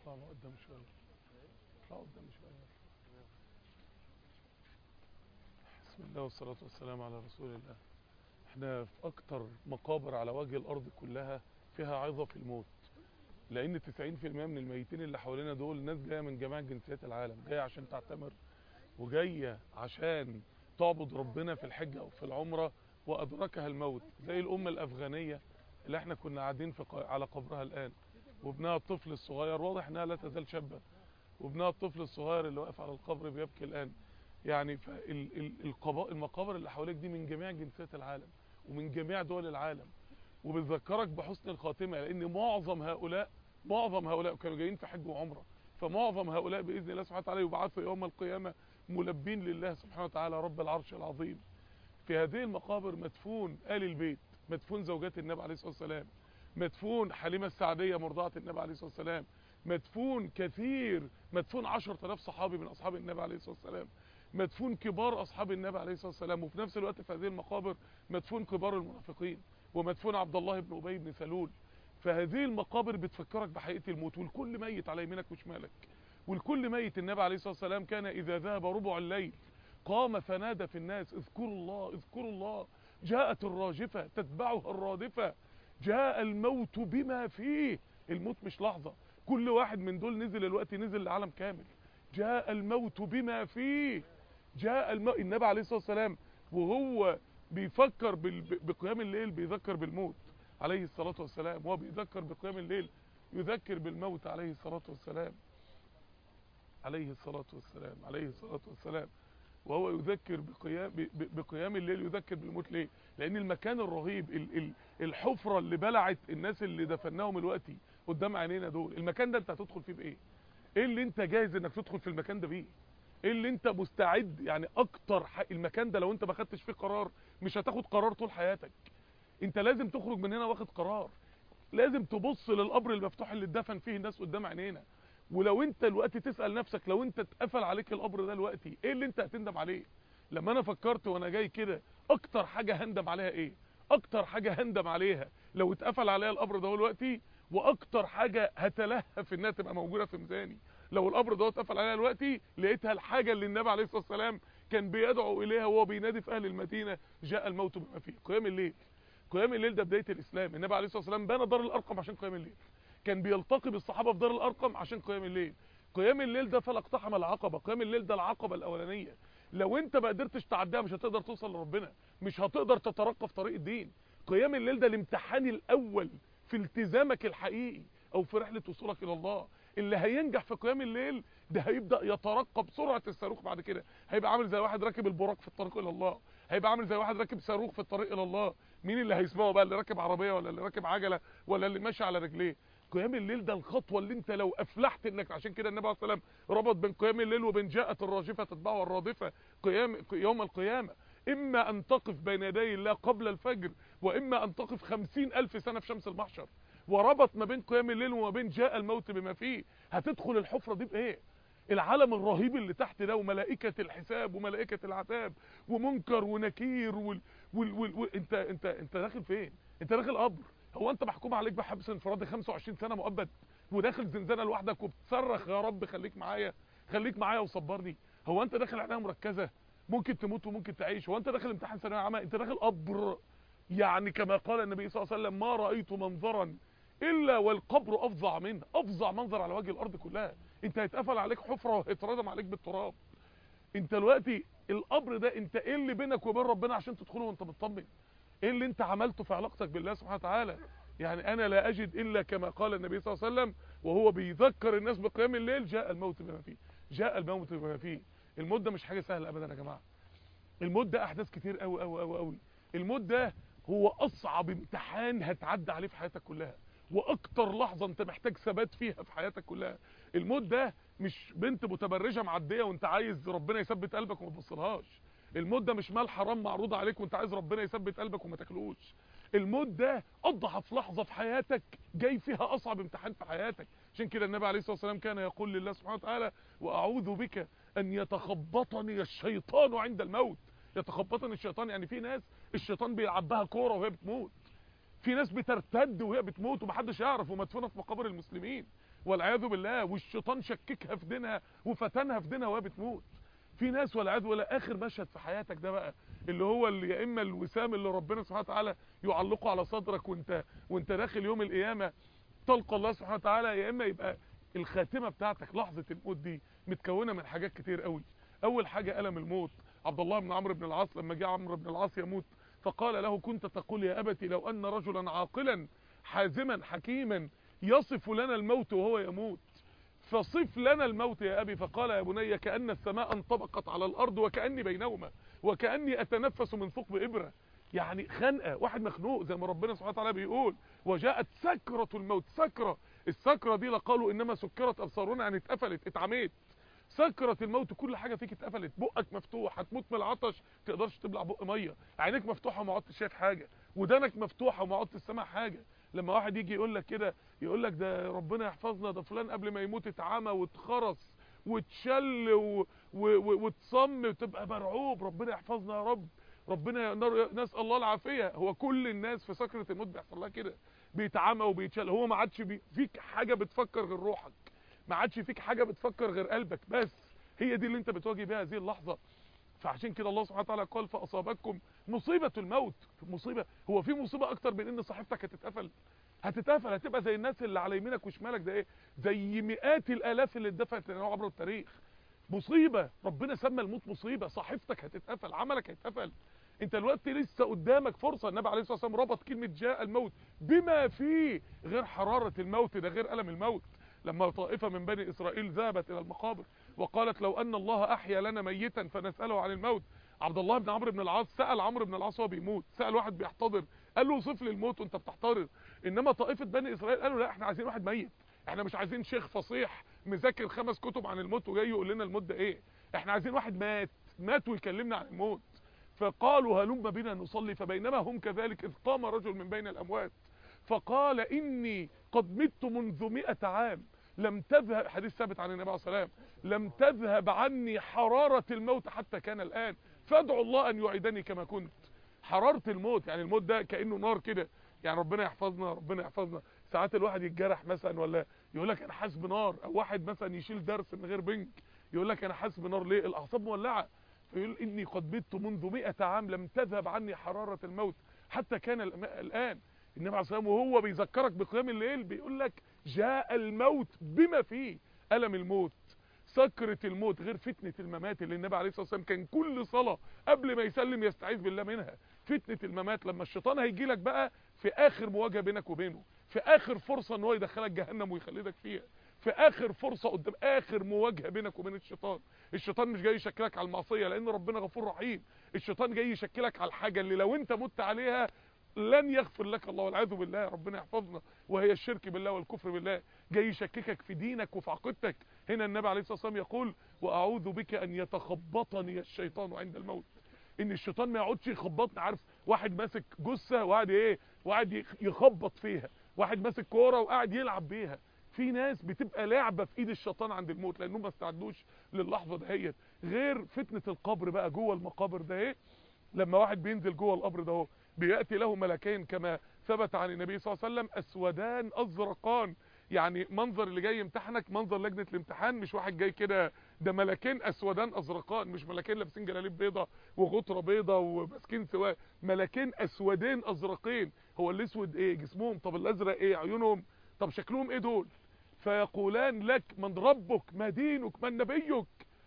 اطلع له قدام شويه اطلع قدام شويه بسم الله والصلاه والسلام على رسول الله احنا في اكتر مقابر على وجه الارض كلها فيها عظه في الموت لان 90% من الميتين اللي حوالينا دول ناس جايه من جميع جنسيات العالم جايه عشان تعتمر وجايه عشان تعبد ربنا في الحجه او في العمره وادركها الموت زي الام الافغانيه اللي احنا كنا قاعدين في ق- على قبرها الان وابنها الطفل الصغير واضح انها لا تزال شابه وابنها الطفل الصغير اللي واقف على القبر بيبكي الان يعني المقابر اللي حواليك دي من جميع جنسيات العالم ومن جميع دول العالم وبتذكرك بحسن الخاتمه لان معظم هؤلاء معظم هؤلاء كانوا جايين في حج وعمره فمعظم هؤلاء باذن الله سبحانه وتعالى يبعثوا يوم القيامه ملبين لله سبحانه وتعالى رب العرش العظيم في هذه المقابر مدفون آل البيت مدفون زوجات النبي عليه الصلاة والسلام مدفون حليمة السعدية مرضعة النبي عليه الصلاة والسلام مدفون كثير مدفون 10000 صحابي من أصحاب النبي عليه الصلاة والسلام مدفون كبار أصحاب النبي عليه الصلاة والسلام وفي نفس الوقت في هذه المقابر مدفون كبار المنافقين ومدفون عبد الله بن أبي بن سلول فهذه المقابر بتفكرك بحقيقة الموت والكل ميت على يمينك وشمالك والكل ميت النبي عليه الصلاة والسلام كان إذا ذهب ربع الليل قام فنادى في الناس اذكروا الله اذكروا الله جاءت الراجفة تتبعها الرادفة جاء الموت بما فيه الموت مش لحظة كل واحد من دول نزل الوقت نزل لعالم كامل جاء الموت بما فيه جاء الم... النبي عليه الصلاة والسلام وهو بيفكر بال... بقيام الليل بيذكر بالموت عليه الصلاة والسلام وهو بيذكر بقيام الليل يذكر بالموت عليه الصلاة والسلام عليه الصلاة والسلام عليه الصلاة والسلام وهو يذكر بقيام بقيام الليل يذكر بالموت ليه لان المكان الرهيب ال ال الحفره اللي بلعت الناس اللي دفناهم دلوقتي قدام عينينا دول المكان ده انت هتدخل فيه بايه ايه اللي انت جاهز انك تدخل في المكان ده بيه ايه اللي انت مستعد يعني اكتر ح... المكان ده لو انت ما خدتش فيه قرار مش هتاخد قرار طول حياتك انت لازم تخرج من هنا واخد قرار لازم تبص للقبر المفتوح اللي اتدفن فيه الناس قدام عينينا ولو انت دلوقتي تسأل نفسك لو انت اتقفل عليك القبر ده دلوقتي ايه اللي انت هتندم عليه لما انا فكرت وانا جاي كده اكتر حاجة هندم عليها ايه اكتر حاجة هندم عليها لو اتقفل عليا القبر ده دلوقتي واكتر حاجة هتلهف انها تبقى موجودة في ميزاني لو القبر ده اتقفل عليا دلوقتي لقيتها الحاجة اللي النبي عليه الصلاة والسلام كان بيدعو اليها وهو بينادي في اهل المدينة جاء الموت بما فيه قيام الليل قيام الليل ده بداية الاسلام النبي عليه الصلاة والسلام بنى دار الارقم عشان قيام الليل كان بيلتقي بالصحابة في دار الارقم عشان قيام الليل قيام الليل ده فلا اقتحم العقبة قيام الليل ده العقبة الاولانية لو انت ما قدرتش تعديها مش هتقدر توصل لربنا مش هتقدر تترقى في طريق الدين قيام الليل ده الامتحان الاول في التزامك الحقيقي او في رحلة وصولك الى الله اللي هينجح في قيام الليل ده هيبدأ يترقى بسرعة الصاروخ بعد كده هيبقى عامل زي واحد راكب البراق في الطريق الى الله هيبقى عامل زي واحد راكب صاروخ في الطريق الى الله مين اللي هيسبقه بقى اللي راكب عربية ولا اللي راكب عجلة ولا اللي ماشي على رجليه قيام الليل ده الخطوة اللي انت لو افلحت انك عشان كده النبي عليه الصلاة والسلام ربط بين قيام الليل وبين جاءت الراجفة تتبعها الرادفة قيام يوم القيامة اما ان تقف بين يدي الله قبل الفجر واما ان تقف خمسين الف سنة في شمس المحشر وربط ما بين قيام الليل وما بين جاء الموت بما فيه هتدخل الحفرة دي بايه العالم الرهيب اللي تحت ده وملائكة الحساب وملائكة العذاب ومنكر ونكير وال... وال... وال... وال... انت انت انت داخل فين انت داخل قبر هو انت محكوم عليك بحبس انفرادي 25 سنة مؤبد وداخل زنزانة لوحدك وبتصرخ يا رب خليك معايا خليك معايا وصبرني هو انت داخل عناية مركزة ممكن تموت وممكن تعيش هو انت داخل امتحان ثانويه عامه انت داخل قبر يعني كما قال النبي صلى الله عليه وسلم ما رأيت منظرا الا والقبر افظع منه افظع منظر على وجه الارض كلها انت هيتقفل عليك حفرة وهيتردم عليك بالتراب انت دلوقتي القبر ده انت ايه اللي بينك وبين ربنا عشان تدخله وانت مطمن ايه اللي انت عملته في علاقتك بالله سبحانه وتعالى يعني انا لا اجد الا كما قال النبي صلى الله عليه وسلم وهو بيذكر الناس بقيام الليل جاء الموت بما فيه جاء الموت بما فيه الموت ده مش حاجة سهلة ابدا يا جماعة الموت ده احداث كتير قوي قوي قوي قوي الموت ده هو اصعب امتحان هتعدي عليه في حياتك كلها واكتر لحظة انت محتاج ثبات فيها في حياتك كلها الموت ده مش بنت متبرجة معدية وانت عايز ربنا يثبت قلبك وما تبصلهاش الموت ده مش مال حرام معروض عليك وانت عايز ربنا يثبت قلبك وما تاكلوش الموت ده اضعف لحظة في حياتك جاي فيها اصعب امتحان في حياتك عشان كده النبي عليه الصلاة والسلام كان يقول لله سبحانه وتعالى واعوذ بك ان يتخبطني الشيطان عند الموت يتخبطني الشيطان يعني في ناس الشيطان بيلعب بها كوره وهي بتموت في ناس بترتد وهي بتموت ومحدش يعرف ومدفونه في مقابر المسلمين والعياذ بالله والشيطان شككها في دينها وفتنها في دينها وهي بتموت في ناس والعياذ بالله اخر مشهد في حياتك ده بقى اللي هو اللي يا اما الوسام اللي ربنا سبحانه وتعالى يعلقه على صدرك وانت وانت داخل يوم القيامه تلقى الله سبحانه وتعالى يا اما يبقى الخاتمه بتاعتك لحظه الموت دي متكونه من حاجات كتير قوي اول حاجه الم الموت عبد الله بن عمرو بن العاص لما جاء عمرو بن العاص يموت فقال له كنت تقول يا ابتي لو ان رجلا عاقلا حازما حكيما يصف لنا الموت وهو يموت فصف لنا الموت يا أبي فقال يا بني كأن السماء انطبقت على الأرض وكأني بينهما وكأني أتنفس من ثقب إبرة يعني خنقة واحد مخنوق زي ما ربنا سبحانه وتعالى بيقول وجاءت سكرة الموت سكرة السكرة دي لقالوا إنما سكرت أبصارنا يعني اتقفلت اتعميت سكرة الموت كل حاجة فيك اتقفلت بقك مفتوح هتموت من العطش تقدرش تبلع بق مية عينيك مفتوحة وما عدتش شايف حاجة ودانك مفتوحة وما عدتش سامع حاجة لما واحد يجي يقول لك كده يقول لك ده ربنا يحفظنا ده فلان قبل ما يموت اتعمى واتخرس واتشل و- و- و- واتصم وتبقى مرعوب ربنا يحفظنا يا رب ربنا نر- نسال الله العافيه هو كل الناس في سكره الموت بيحصل لها كده بيتعمى وبيتشل هو ما عادش بي- فيك حاجه بتفكر غير روحك ما عادش فيك حاجه بتفكر غير قلبك بس هي دي اللي انت بتواجه بيها هذه اللحظه فعشان كده الله سبحانه وتعالى قال فاصابتكم مصيبه الموت مصيبه هو في مصيبه اكتر من ان صحيفتك هتتقفل هتتقفل هتبقى زي الناس اللي على يمينك وشمالك ده ايه زي مئات الالاف اللي اتدفعت لنا عبر التاريخ مصيبه ربنا سمى الموت مصيبه صحيفتك هتتقفل عملك هيتقفل انت دلوقتي لسه قدامك فرصه النبي عليه الصلاه والسلام ربط كلمه جاء الموت بما فيه غير حراره الموت ده غير الم الموت لما طائفه من بني اسرائيل ذهبت الى المقابر وقالت لو ان الله احيا لنا ميتا فنساله عن الموت عبد الله بن عمرو بن العاص سال عمرو بن العاص وهو بيموت سال واحد بيحتضر قال له وصف لي الموت وانت بتحتضر انما طائفه بني اسرائيل قالوا لا احنا عايزين واحد ميت احنا مش عايزين شيخ فصيح مذاكر خمس كتب عن الموت وجاي يقول لنا الموت ده ايه احنا عايزين واحد مات مات ويكلمنا عن الموت فقالوا هلم بنا نصلي فبينما هم كذلك اذ قام رجل من بين الاموات فقال اني قد مت منذ مئة عام لم تذهب حديث ثابت عن النبي عليه الصلاه والسلام لم تذهب عني حرارة الموت حتى كان الآن فادعوا الله أن يعيدني كما كنت حرارة الموت يعني الموت ده كأنه نار كده يعني ربنا يحفظنا ربنا يحفظنا ساعات الواحد يتجرح مثلا ولا يقول لك انا حاسس بنار او واحد مثلا يشيل درس من غير بنك يقول لك انا حاسس بنار ليه الاعصاب مولعه فيقول اني قد مت منذ 100 عام لم تذهب عني حراره الموت حتى كان الم- الان النبي عليه الصلاه والسلام وهو بيذكرك بقيام الليل بيقول لك جاء الموت بما فيه الم الموت سكرة الموت غير فتنة الممات اللي النبي عليه الصلاة والسلام كان كل صلاة قبل ما يسلم يستعيذ بالله منها فتنة الممات لما الشيطان هيجي لك بقى في آخر مواجهة بينك وبينه في آخر فرصة ان هو يدخلك جهنم ويخلدك فيها في آخر فرصة قدام آخر مواجهة بينك وبين الشيطان الشيطان مش جاي يشكلك على المعصية لأن ربنا غفور رحيم الشيطان جاي يشكلك على الحاجة اللي لو انت مت عليها لن يغفر لك الله والعياذ بالله ربنا يحفظنا وهي الشرك بالله والكفر بالله جاي يشككك في دينك وفي عقيدتك هنا النبي عليه الصلاه والسلام يقول واعوذ بك ان يتخبطني الشيطان عند الموت ان الشيطان ما يقعدش يخبطني عارف واحد ماسك جثه وقاعد ايه وقاعد يخ- يخبط فيها واحد ماسك كوره وقاعد يلعب بيها في ناس بتبقى لعبه في ايد الشيطان عند الموت لانهم ما استعدوش للحظه دهيت غير فتنه القبر بقى جوه المقابر ده ايه لما واحد بينزل جوه القبر ده اهو بياتي له ملكين كما ثبت عن النبي صلى الله عليه وسلم اسودان ازرقان يعني منظر اللي جاي يمتحنك منظر لجنه الامتحان مش واحد جاي كده ده ملكين اسودان ازرقان مش ملكين لابسين جلاليب بيضه وغطره بيضه وماسكين سواق ملكين اسودين ازرقين هو الاسود ايه جسمهم طب الازرق ايه عيونهم طب شكلهم ايه دول فيقولان لك من ربك ما دينك من نبيك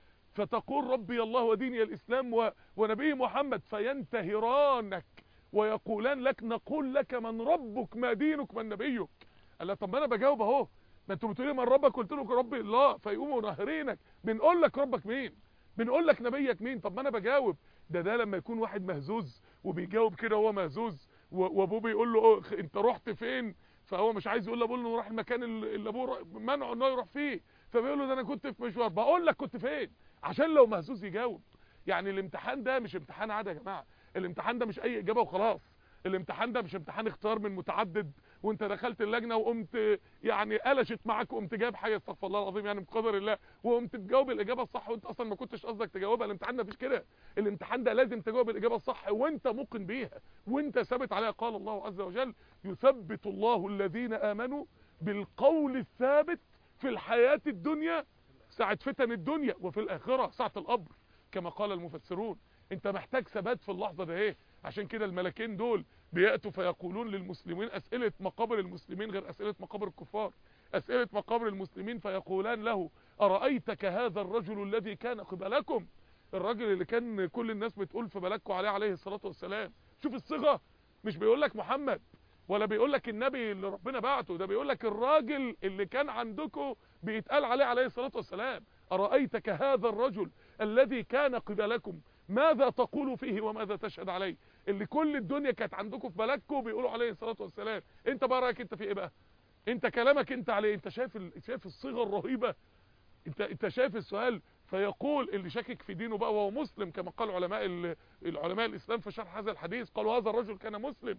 فتقول ربي الله وديني الإسلام و... ونبي محمد فينتهرانك ويقولان لك نقول لك من ربك ما دينك من نبيك قال لا طب ما انا بجاوب اهو ما انتوا بتقولوا من ربك قلت لكم ربي الله فيقوموا ناهرينك بنقول لك ربك مين بنقول لك نبيك مين طب ما انا بجاوب ده ده لما يكون واحد مهزوز وبيجاوب كده وهو مهزوز و- وابوه بيقول له "أوه، انت رحت فين فهو مش عايز يقول لابوه انه راح المكان اللي اللي ابوه منعه انه يروح فيه فبيقول له ده انا كنت في مشوار بقول لك كنت فين عشان لو مهزوز يجاوب يعني الامتحان ده مش امتحان عادي يا جماعه الامتحان ده مش اي اجابه وخلاص الامتحان ده مش امتحان اختيار من متعدد وانت دخلت اللجنه وقمت يعني قلشت معاك وقمت جايب حاجه استغفر الله العظيم يعني بقدر الله وقمت تجاوب الاجابه الصح وانت اصلا ما كنتش قصدك تجاوبها الامتحان ده مفيش كده الامتحان ده لازم تجاوب الاجابه الصح وانت موقن بيها وانت ثابت عليها قال الله عز وجل يثبت الله الذين امنوا بالقول الثابت في الحياة الدنيا ساعة فتن الدنيا وفي الآخرة ساعة القبر كما قال المفسرون انت محتاج ثبات في اللحظة ده ايه عشان كده الملكين دول بيأتوا فيقولون للمسلمين أسئلة مقابر المسلمين غير أسئلة مقابر الكفار أسئلة مقابر المسلمين فيقولان له أرأيتك هذا الرجل الذي كان قبلكم الراجل اللي كان كل الناس بتقول في بلدكم عليه عليه الصلاة والسلام شوف الصيغة مش بيقول لك محمد ولا بيقول لك النبي اللي ربنا بعته ده بيقول لك الراجل اللي كان عندكم بيتقال عليه عليه الصلاة والسلام أرأيتك هذا الرجل الذي كان قبلكم ماذا تقول فيه وماذا تشهد عليه اللي كل الدنيا كانت عندكم في بلدكم بيقولوا عليه الصلاة والسلام انت بقى رايك انت في ايه بقى انت كلامك انت عليه انت شايف ال... شايف الصيغه الرهيبه انت انت شايف السؤال فيقول اللي شاكك في دينه بقى وهو مسلم كما قال علماء ال... العلماء الاسلام في شرح هذا الحديث قالوا هذا الرجل كان مسلم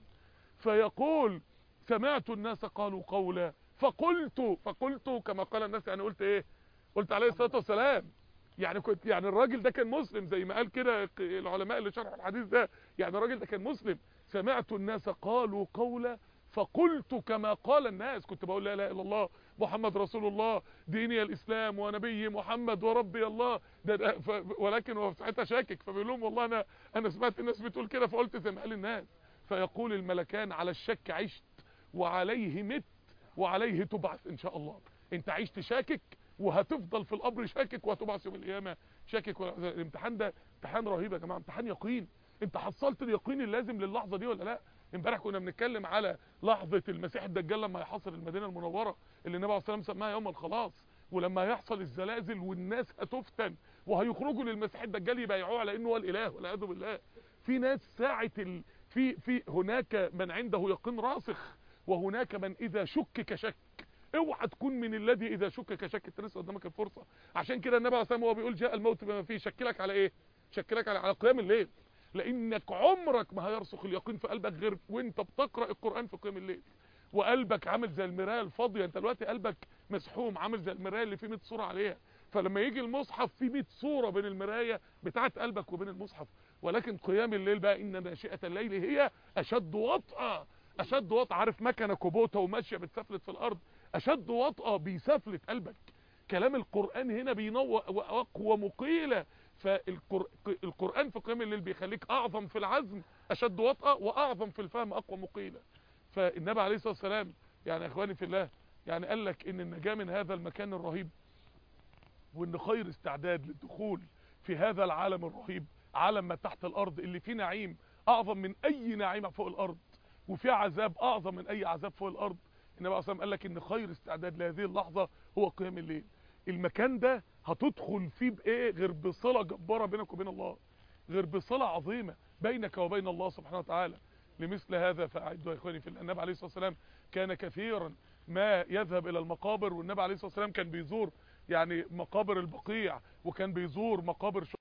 فيقول سمعت الناس قالوا قولا فقلت فقلت كما قال الناس يعني قلت ايه قلت عليه الصلاه والسلام يعني كنت يعني الراجل ده كان مسلم زي ما قال كده العلماء اللي شرحوا الحديث ده يعني الراجل ده كان مسلم سمعت الناس قالوا قولا فقلت كما قال الناس كنت بقول لا اله الا الله محمد رسول الله ديني الاسلام ونبي محمد وربي الله ده, ده ف ولكن هو ساعتها شاكك فبيقول لهم والله انا انا سمعت الناس بتقول كده فقلت زي ما قال الناس فيقول الملكان على الشك عشت وعليه مت وعليه تبعث ان شاء الله انت عشت شاكك وهتفضل في القبر شاكك وهتبعث يوم القيامه شاكك الامتحان ده امتحان رهيب يا جماعه امتحان يقين انت حصلت اليقين اللازم للحظه دي ولا لا امبارح كنا بنتكلم على لحظه المسيح الدجال لما يحاصر المدينه المنوره اللي النبي عليه الصلاه والسلام سماها يوم الخلاص ولما يحصل الزلازل والناس هتفتن وهيخرجوا للمسيح الدجال يبايعوه على انه هو الاله والعياذ بالله في ناس ساعه ال... في في هناك من عنده يقين راسخ وهناك من اذا شكك شك اوعى تكون من الذي اذا شكك شك انت لسه قدامك الفرصه عشان كده النبي عليه الصلاه والسلام هو بيقول جاء الموت بما فيه شكلك على ايه شكلك على على قيام الليل لانك عمرك ما هيرسخ اليقين في قلبك غير وانت بتقرا القران في قيام الليل وقلبك عامل زي المرايه الفاضيه انت دلوقتي قلبك مسحوم عامل زي المرايه اللي فيه 100 صوره عليها فلما يجي المصحف فيه 100 صوره بين المرايه بتاعه قلبك وبين المصحف ولكن قيام الليل بقى ان ناشئه الليل هي اشد وطئا اشد وطئا عارف مكنه كوبوتا وماشيه بتسفلت في الارض اشد وطئا بيسفلت قلبك كلام القران هنا بينور واقوى مقيله فالقرآن في قيام الليل بيخليك أعظم في العزم أشد وطأة وأعظم في الفهم أقوى مقيلة فالنبي عليه الصلاة والسلام يعني أخواني في الله يعني قال لك إن النجاة من هذا المكان الرهيب وإن خير استعداد للدخول في هذا العالم الرهيب عالم ما تحت الأرض اللي فيه نعيم أعظم من أي نعيم فوق الأرض وفيه عذاب أعظم من أي عذاب فوق الأرض النبي عليه الصلاة والسلام قال لك إن خير استعداد لهذه اللحظة هو قيام الليل المكان ده هتدخل فيه بايه غير بصله جباره بينك وبين الله غير بصله عظيمه بينك وبين الله سبحانه وتعالى لمثل هذا فاعدوا يا اخواني في النبي عليه الصلاه والسلام كان كثيرا ما يذهب الى المقابر والنبي عليه الصلاه والسلام كان بيزور يعني مقابر البقيع وكان بيزور مقابر